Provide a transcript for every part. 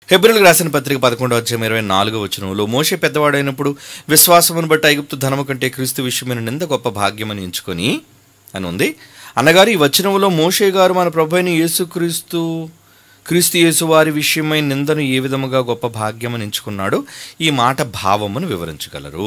హెబ్రిల్కి రాసిన పత్రిక పదకొండవ అధ్యాయం ఇరవై నాలుగో వచనంలో మోషే పెద్దవాడైనప్పుడు విశ్వాసమును బట్టి ఐగుప్తు ధనము కంటే క్రీస్తు విషయమైన నింద గొప్ప భాగ్యమని ఎంచుకొని అని ఉంది అన్నగారు ఈ వచనంలో మోషే గారు మన ప్రభు అయిన యేసుక్రీస్తు క్రీస్తు యేసు వారి విషయమై నిందను ఏ విధముగా గొప్ప భాగ్యమని ఎంచుకున్నాడు ఈ మాట భావమును వివరించగలరు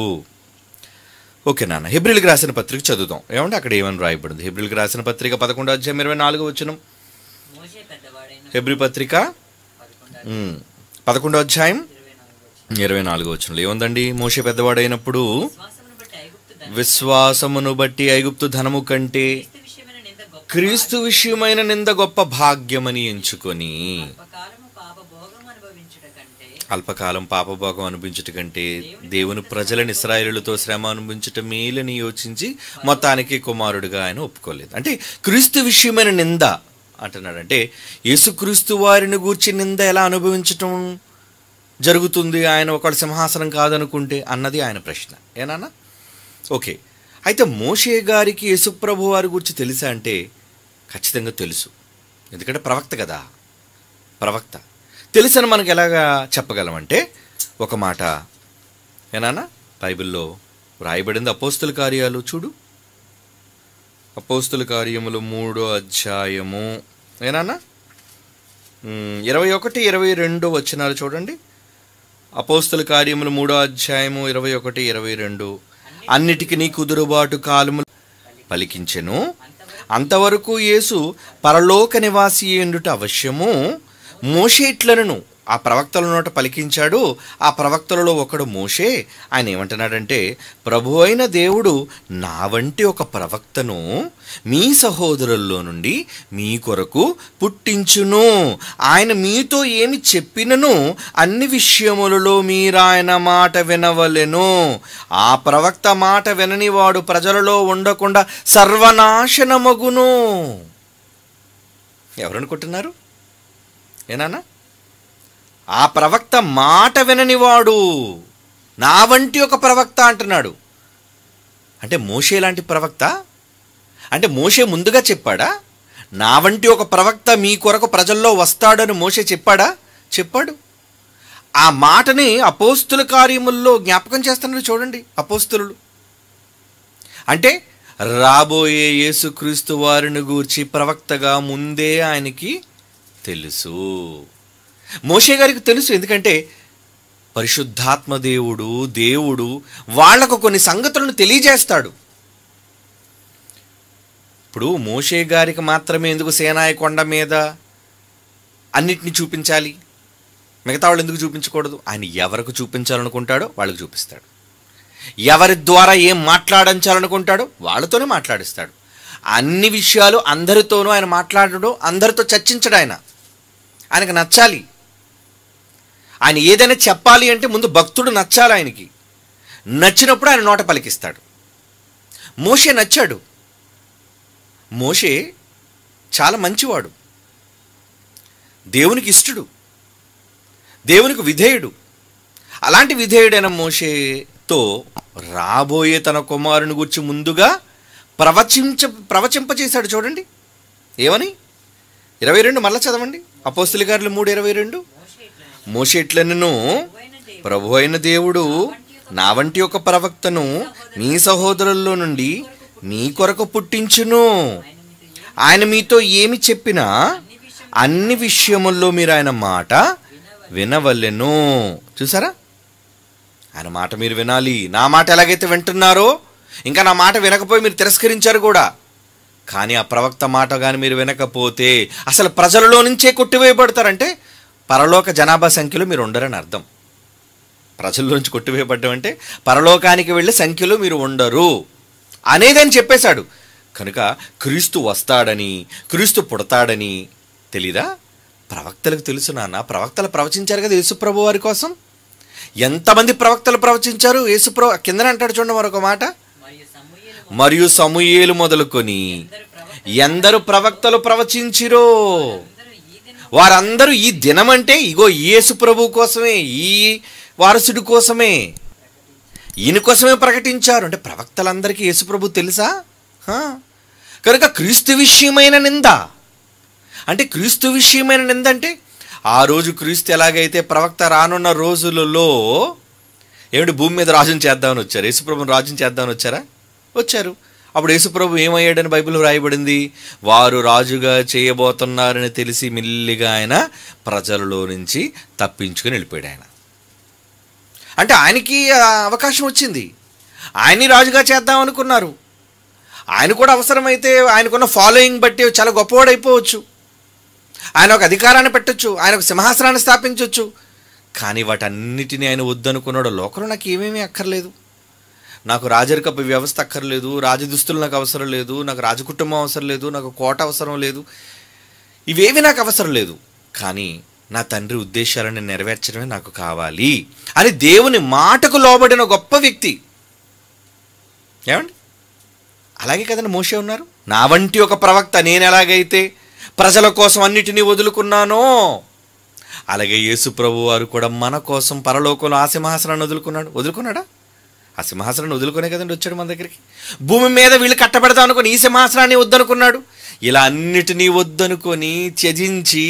ఓకే నాన్న హెబ్రిల్కి రాసిన పత్రిక చదువుదాం ఏమంటే అక్కడ ఏమని రాయబడింది హెబ్రిల్కి రాసిన పత్రిక పదకొండో అధ్యాయం ఇరవై నాలుగో వచనం మోషే పెద్దవాడైన హెబ్రి పత్రిక పదకొండు ఉమ్, పదకొండో అధ్యాయం ఇరవై నాలుగు వచ్చి ఇరవై నాలుగో వచనంలో ఏముందండి మోషే పెద్దవాడైనప్పుడు విశ్వాసమును బట్టి ఐగుప్తు ధనం విశ్వాసమును బట్టి ఐగుప్తు ధనము కంటే క్రీస్తు విషయమైన నింద గొప్ప క్రీస్తు విషయమైన నింద గొప్ప భాగ్యమని ఎంచుకొని అల్పకాలము పాప భోగం అనుభవించుట కంటే అల్పకాలం పాపభోగం అనిపించుట కంటే దేవుని ప్రజలను ఇస్రాయేలులతో శ్రమ అనిపించుట మేలని యోచించి మొత్తానికి కుమారుడిగా ఆయన ఒప్పుకోలేదు అంటే క్రీస్తు విషయమైన నింద అంటున్నాడు అంటే యేసుక్రీస్తు వారిని గూర్చి నింద ఎలా అనుభవించటం జరుగుతుంది ఆయన ఒకళ్ళ సింహాసనం కాదనుకుంటే అన్నది ఆయన ప్రశ్న ఏనానా ఓకే అయితే మోషే గారికి యేసుప్రభు వారి గురించి తెలుసా అంటే ఖచ్చితంగా తెలుసు ఎందుకంటే ప్రవక్త కదా ప్రవక్త తెలుసని మనకు ఎలాగా చెప్పగలమంటే ఒక మాట ఏనానా బైబిల్లో వ్రాయబడింది అపోస్తుల కార్యాలు చూడు అపోస్తుల కార్యములు మూడో అధ్యాయము ఏనానా ఉమ్, ఇరవై ఒకటి ఇరవై రెండు వచనాలు చూడండి అపోస్తుల కార్యములు మూడో అధ్యాయము ఇరవై ఒకటి ఇరవై రెండు అన్నిటికీ నీ కుదురుబాటు కాలము పలికించెను అంతవరకు యేసు పరలోక నివాసి ఎండుట అవశ్యము మోషేట్లను ఆ ప్రవక్తల నోట పలికించాడు ఆ ప్రవక్తలలో ఒకడు మోషే ఆయన ఏమంటున్నాడంటే ప్రభు అయిన దేవుడు నా వంటి ఒక ప్రవక్తను మీ సహోదరుల్లో నుండి మీ కొరకు పుట్టించును ఆయన మీతో ఏమి చెప్పినను అన్ని విషయములలో మీరాయన మాట వినవలెను ఆ ప్రవక్త మాట వినని వాడు ప్రజలలో ఉండకుండా సర్వనాశనమగును ఎవరనుకుంటున్నారు ఏనానా ఆ ప్రవక్త మాట విననివాడు నా వంటి ఒక ప్రవక్త అంటున్నాడు అంటే మోషే లాంటి ప్రవక్త అంటే మోషే ముందుగా చెప్పాడా నా వంటి ఒక ప్రవక్త మీ కొరకు ప్రజల్లో వస్తాడని మోషే చెప్పాడా చెప్పాడు ఆ మాటని అపోస్తుల కార్యముల్లో జ్ఞాపకం చేస్తున్నారు చూడండి అపోస్తులు అంటే రాబోయే యేసుక్రీస్తు వారిని గూర్చి ప్రవక్తగా ముందే ఆయనకి తెలుసు మోషే గారికి తెలుసు ఎందుకంటే పరిశుద్ధాత్మ దేవుడు దేవుడు వాళ్లకు కొన్ని సంగతులను తెలియజేస్తాడు ఇప్పుడు మోషే గారికి మాత్రమే ఎందుకు సేనాయ కొండ మీద అన్నిటిని చూపించాలి మిగతా వాళ్ళు ఎందుకు చూపించకూడదు ఆయన ఎవరికి చూపించాలనుకుంటాడో వాళ్ళకి చూపిస్తాడు ఎవరి ద్వారా ఏం మాట్లాడించాలనుకుంటాడో వాళ్ళతోనే మాట్లాడిస్తాడు అన్ని విషయాలు అందరితోనూ ఆయన మాట్లాడడు అందరితో చర్చించడు ఆయన ఆయనకు నచ్చాలి ఆయన ఏదైనా చెప్పాలి అంటే ముందు భక్తుడు నచ్చాలి ఆయనకి నచ్చినప్పుడు ఆయన నోట పలికిస్తాడు మోషే నచ్చాడు మోషే చాలా మంచివాడు దేవునికి ఇష్టడు దేవునికి విధేయుడు అలాంటి విధేయుడైన మోషేతో రాబోయే తన కుమారుని గురించి ముందుగా ప్రవచించ ప్రవచింపచేశాడు చూడండి ఏమని ఇరవై రెండు మళ్ళా చదవండి అపోస్తుల గారులు మూడు ఇరవై రెండు మోషే ఇట్లా మోషేట్లనను ప్రభువైన దేవుడు ప్రభు అయిన దేవుడు నా వంటి ఒక ప్రవక్తను మీ సహోదరుల్లో నుండి మీ కొరకు పుట్టించును ఆయన మీతో ఏ ఆయన మీతో ఏమి చెప్పినా అన్ని విషయముల్లో మీరు ఆయన మాట వినవలెను చూసారా ఆయన మాట మీరు వినాలి నా మాట ఎలాగైతే వింటున్నారో ఇంకా నా మాట వినకపోయి మీరు తిరస్కరించారు కూడా కానీ ఆ ప్రవక్త మాట కానీ మీరు వినకపోతే అసలు ప్రజలలో నుంచే కొట్టివేయబడతారంటే పరలోక జనాభా సంఖ్యలో మీరు ఉండరని అర్థం ప్రజల్లోంచి కొట్టివేయబడ్డం అంటే పరలోకానికి వెళ్ళే సంఖ్యలో మీరు ఉండరు అనేదని చెప్పేశాడు కనుక క్రీస్తు వస్తాడని క్రీస్తు పుడతాడని తెలీదా ప్రవక్తలకు తెలుసు నాన్న ప్రవక్తలు ప్రవచించారు కదా యేసుప్రభు వారి కోసం ఎంతమంది ప్రవక్తలు ప్రవచించారు యేసుప్రభు కిందన అంటాడు చూడండి మరొక మాట మరియు సమూయేలు మరియు సమూయేలు మొదలుకొని అందరు ప్రవక్త ఎందరు ప్రవక్తలు ప్రవచించిరో అందరూ ఈ దినం వారందరూ ఈ దినం అంటే ఇగో ఈ యేసు ప్రభు కోసమే ఈ వారసుడి కోసమే ఈయన కోసమే ప్రకటించారు అంటే ప్రవక్తలందరికీ యేసు ప్రభు తెలుసా హా. కనుక క్రీస్తు విషయమైన నింద అంటే క్రీస్తు విషయమైన నింద అంటే ఆ రోజు క్రీస్తు ఎలాగైతే ప్రవక్త రానున్న రోజులలో ఏమిటి భూమి మీద రాజుని చేద్దామని వచ్చారు యేసుప్రభుని రాజుని చేద్దామని వచ్చారా వచ్చారు అప్పుడు యేసుప్రభు ఏమయ్యాడని బైబిల్ రాయబడింది వారు రాజుగా చేయబోతున్నారని తెలిసి మిల్లిగా ఆయన ప్రజలలో నుంచి తప్పించుకుని వెళ్ళిపోయాడు ఆయన అంటే ఆయనకి ఆ అవకాశం వచ్చింది ఆయన్ని రాజుగా చేద్దాం అనుకున్నారు ఆయన కూడా అవసరమైతే ఆయనకున్న ఫాలోయింగ్ బట్టి చాలా గొప్పవాడైపోవచ్చు ఆయన ఒక అధికారాన్ని పెట్టొచ్చు ఆయన ఒక సింహాసనాన్ని స్థాపించవచ్చు కానీ వాటన్నిటిని ఆయన వద్దనుకున్నాడు లోకంలో నాకు ఏమేమీ అక్కర్లేదు నాకు రాజరికపు వ్యవస్థ అక్కర్లేదు రాజదుస్తులు నాకు అవసరం లేదు నాకు రాజకుటుంబం అవసరం లేదు నాకు కోట అవసరం లేదు ఇవేవి నాకు అవసరం లేదు కానీ నా తండ్రి ఉద్దేశాలను నెరవేర్చడమే నాకు కావాలి అని దేవుని మాటకు లోబడిన గొప్ప వ్యక్తి ఏమండి అలాగే కదండి మోషే ఉన్నారు నా వంటి ఒక ప్రవక్త నేను ఎలాగైతే ప్రజల కోసం అన్నిటినీ వదులుకున్నానో అలాగే యేసు ప్రభు వారు కూడా మన కోసం పరలోకంలో ఆ సింహాసనాన్ని వదులుకున్నాడు వదులుకున్నాడా ఆ సింహాసనాన్ని వదులుకునే కదండి వచ్చాడు మన దగ్గరికి భూమి మీద వీళ్ళు కట్టబెడదాం అనుకుని ఈ సింహాసనాన్ని వద్దనుకున్నాడు ఇలా అన్నిటినీ వద్దనుకొని త్యజించి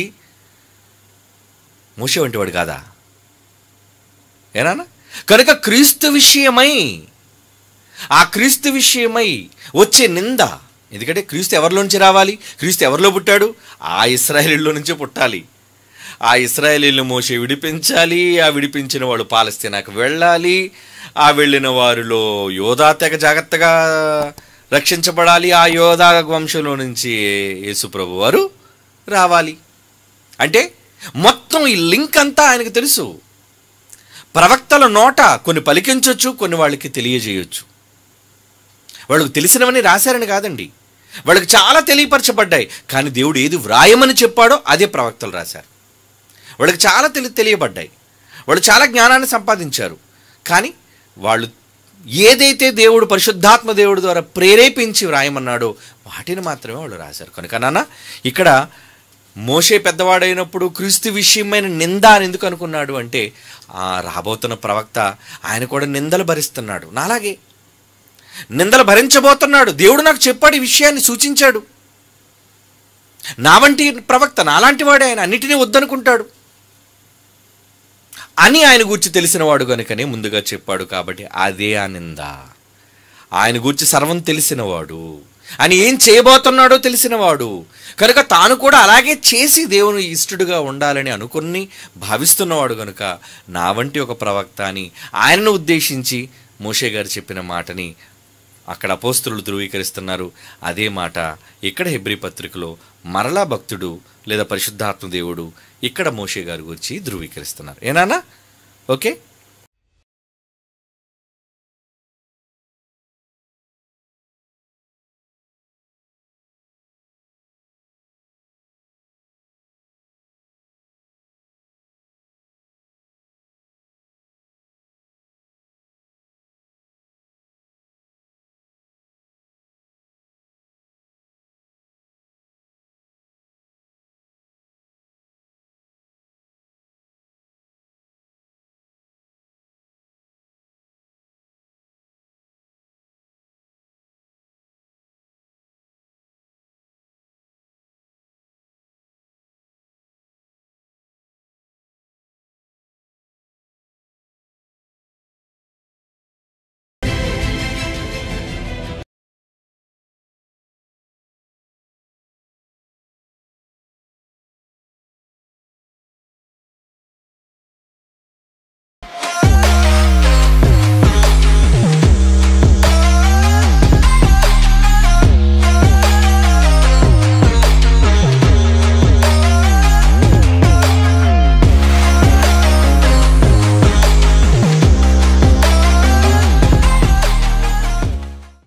మూసే వంటివాడు కాదా ఏనా కనుక క్రీస్తు విషయమై ఆ క్రీస్తు విషయమై వచ్చే నింద ఎందుకంటే క్రీస్తు ఎవరిలోంచి రావాలి క్రీస్తు ఎవరిలో పుట్టాడు ఆ ఇస్రాయేలీలో నుంచే పుట్టాలి ఆ ఇస్రాయేలీలను మోసే విడిపించాలి ఆ విడిపించిన వాళ్ళు పాలస్తీనాకు వెళ్ళాలి ఆ వెళ్ళిన వారిలో యోధా తెగ జాగ్రత్తగా రక్షించబడాలి ఆ యోధా వంశంలో నుంచి యేసుప్రభు వారు రావాలి అంటే మొత్తం ఈ లింక్ అంతా ఆయనకు తెలుసు ప్రవక్తల నోట కొన్ని పలికించవచ్చు కొన్ని వాళ్ళకి తెలియజేయొచ్చు వాళ్ళకు తెలిసినవని రాశారని కాదండి వాళ్ళకి చాలా తెలియపరచబడ్డాయి కానీ దేవుడు ఏది వ్రాయమని చెప్పాడో అదే ప్రవక్తలు రాశారు వాళ్ళకి చాలా తెలి తెలియబడ్డాయి వాళ్ళు చాలా జ్ఞానాన్ని సంపాదించారు కానీ వాళ్ళు ఏదైతే దేవుడు పరిశుద్ధాత్మ దేవుడు ద్వారా ప్రేరేపించి వ్రాయమన్నాడో వాటిని మాత్రమే వాళ్ళు రాశారు కనుక నాన్న ఇక్కడ మోషే పెద్దవాడైనప్పుడు క్రీస్తు విషయమైన నింద అని ఎందుకు అనుకున్నాడు అంటే ఆ రాబోతున్న ప్రవక్త ఆయన కూడా నిందలు భరిస్తున్నాడు నాలాగే నిందలు భరించబోతున్నాడు దేవుడు నాకు చెప్పాడు ఈ విషయాన్ని సూచించాడు నా వంటి ప్రవక్త నాలాంటి వాడే ఆయన అన్నిటినీ వద్దనుకుంటాడు అని ఆయన గురించి తెలిసినవాడు కనుకనే ముందుగా చెప్పాడు కాబట్టి అదే ఆ నింద ఆయన గురించి సర్వం తెలిసినవాడు అని ఏం చేయబోతున్నాడో తెలిసినవాడు కనుక తాను కూడా అలాగే చేసి దేవుని ఇష్టడుగా ఉండాలని అనుకుని భావిస్తున్నవాడు కనుక నా వంటి ఒక ప్రవక్త అని ఆయనను ఉద్దేశించి మోషే గారు చెప్పిన మాటని అక్కడ అపోస్తులు ధృవీకరిస్తున్నారు అదే మాట ఇక్కడ హెబ్రి పత్రికలో మరలా భక్తుడు లేదా పరిశుద్ధాత్మ దేవుడు ఇక్కడ మోషే గారి గురించి ధృవీకరిస్తున్నారు ఏనానా ఓకే